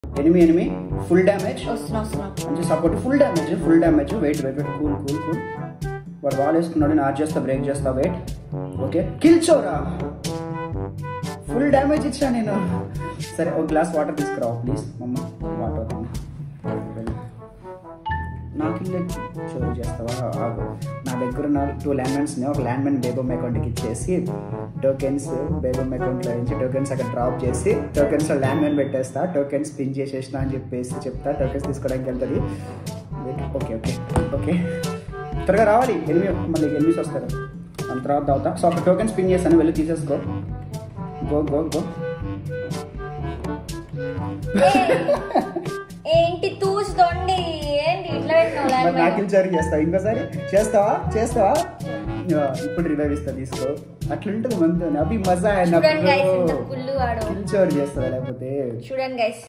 Enemy enemy full damage వస్తున్నా వస్తున్నా మంచి support full damage full damage wait wait wait cool cool cool వాడు ball వేసుకున్నాడు నేను ఆర్చ్ చేస్తా బ్రేక్ చేస్తా వెయిట్ ఓకే కిల్ చోరా ఫుల్ డ్యామేజ్ ఇచ్చా నేను సరే ఒక గ్లాస్ వాటర్ తీసుకురావు ప్లీజ్ మమ్మ వాటర్ నాకు ఇల్లు చోరీ చేస్తావా ఆగు. నా దగ్గర ఉన్న టూ ల్యాండ్మెన్స్ని ఒక ల్యాండ్మెన్ బేబమ్ అకౌంట్కి ఇచ్చేసి టోకెన్స్ బేబమ్ అకౌంట్లో నుంచి టోకెన్స్ అక్కడ డ్రాప్ చేసి టోకెన్స్లో ల్యాండ్మెన్ పెట్టేస్తా టోకెన్స్ పిన్ చేసేసిన అని చెప్పేసి చెప్తా టోకెన్స్ తీసుకోవడానికి వెళ్తుంది ఓకే ఓకే ఓకే త్వరగా రావాలి ఎనిమిది మళ్ళీ ఎనిమిది వస్తారు దాని తర్వాత అవుతా సో ఒక టోకెన్స్ పిన్ చేస్తాను వెళ్ళి తీసేసుకో గో గో గో ఏంటి తూచుతోండి ఏంటి ఇట్లా పెట్టినావు మరి ల్యాండ్ నాకు చోరీ చేస్తావా ఇంకోసారి చేస్తావా చేస్తావా ఆ, ఇప్పుడు రివైవ్ ఇస్తా తీసుకో అట్లుంటుంది మనతో అవి మజా చూడండి గైస్ ఎంత కుళ్ళు వాడు కిల్ చోరీ చేస్తావా లేకపోతే చూడండి గైస్